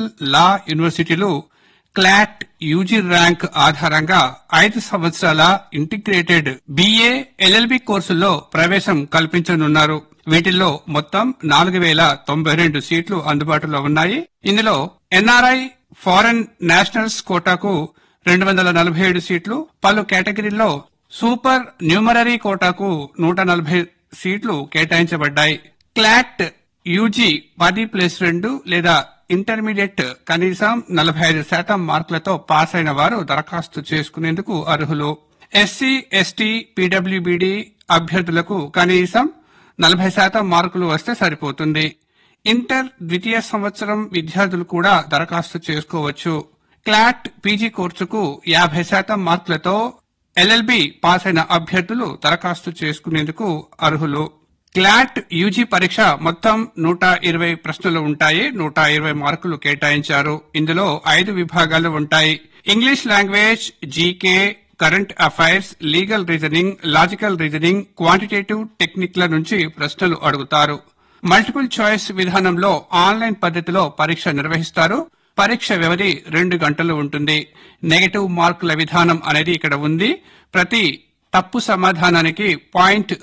లా యూనివర్సిటీలు clot UG rank ఆధారంగా ఐదు సంవత్సరాల ఇంటిగ్రేటెడ్ బిఏ ఎల్ఎల్బి కోర్సుల్లో ప్రవేశం కల్పించనున్నారు వీటిల్లో మొత్తం నాలుగు వేల తొంభై రెండు సీట్లు అందుబాటులో ఉన్నాయి ఇందులో ఎన్ఆర్ఐ ఫారెన్ నేషనల్స్ కోటాకు రెండు వందల నలభై ఏడు సీట్లు పలు కేటగిరీల్లో సూపర్ న్యూమరరీ కోటాకు నూట నలభై సీట్లు కేటాయించబడ్డాయి క్లాట్ యూజీ పది ప్లస్ రెండు లేదా ఇంటర్మీడియట్ కనీసం నలభై ఐదు శాతం మార్కులతో పాస్ అయిన వారు దరఖాస్తు చేసుకునేందుకు అర్హులు ఎస్సీ ఎస్టీ పీడబ్ల్యూబీడీ అభ్యర్థులకు కనీసం నలభై శాతం మార్కులు వస్తే సరిపోతుంది ఇంటర్ ద్వితీయ సంవత్సరం విద్యార్థులు కూడా దరఖాస్తు చేసుకోవచ్చు క్లాట్ పీజీ కోర్సుకు యాభై శాతం మార్కులతో ఎల్ఎల్బి పాస్ అయిన అభ్యర్థులు దరఖాస్తు చేసుకునేందుకు అర్హులు క్లాట్ యూజీ పరీక్ష మొత్తం నూట ఇరవై ప్రశ్నలు ఉంటాయి నూట ఇరవై మార్కులు కేటాయించారు ఇందులో ఐదు విభాగాలు ఉంటాయి English language GK current affairs legal reasoning logical reasoning quantitative టెక్నిక్ల నుంచి ప్రశ్నలు అడుగుతారు మల్టిపుల్ చాయిస్ విధానంలో ఆన్లైన్ పద్ధతిలో పరీక్ష నిర్వహిస్తారు పరీక్ష వ్యవధి రెండు గంటలు ఉంటుంది నెగటివ్ మార్కుల విధానం అనేది ఇక్కడ ఉంది ప్రతి తప్పు సమాధానానికి పాయింట్